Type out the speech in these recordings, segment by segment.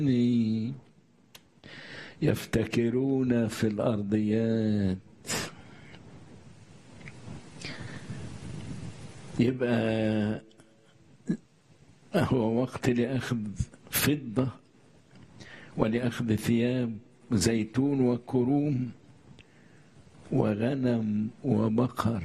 يفتكرون في الأرضيات يبقى هو وقت لأخذ فضة ولأخذ ثياب زيتون وكروم وغنم وبقر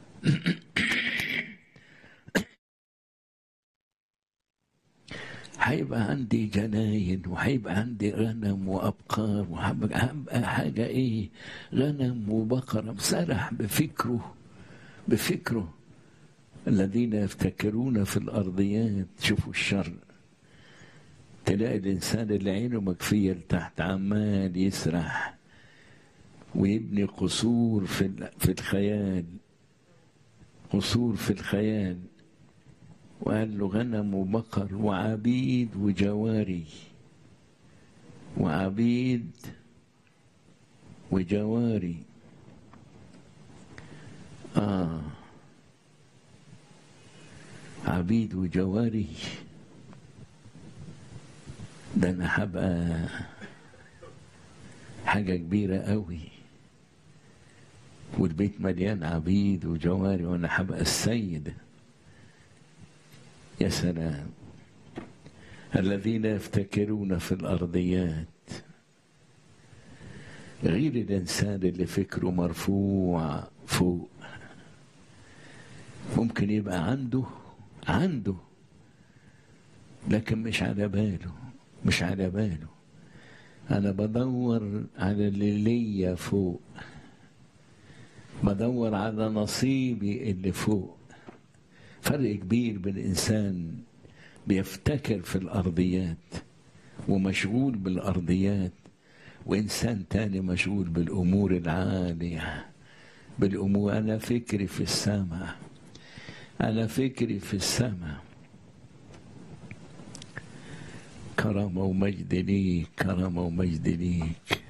هيبقى عندي جناين وهيبقى عندي غنم وابقار وهبقى حاجه ايه غنم وبقره سرح بفكره بفكره الذين يفتكرون في الارضيات شوفوا الشر تلاقي الانسان اللي عينه مكفيه لتحت عمال يسرح ويبني قصور في في الخيال قصور في الخيال وقال له غنم وبقر وعبيد وجواري وعبيد وجواري آه عبيد وجواري ده انا هبقى حاجة كبيرة قوي والبيت مليان عبيد وجواري وانا هبقى السيد يا سلام الذين يفتكرون في الارضيات غير الانسان اللي فكره مرفوع فوق ممكن يبقى عنده عنده لكن مش على باله مش على باله انا بدور على اللي ليا فوق بدور على نصيبي اللي فوق فرق كبير بين انسان بيفتكر في الارضيات ومشغول بالارضيات وانسان تاني مشغول بالامور العاليه بالامور انا فكري في السماء انا فكري في السماء كرامه ومجد ليك كرامه ومجد ليك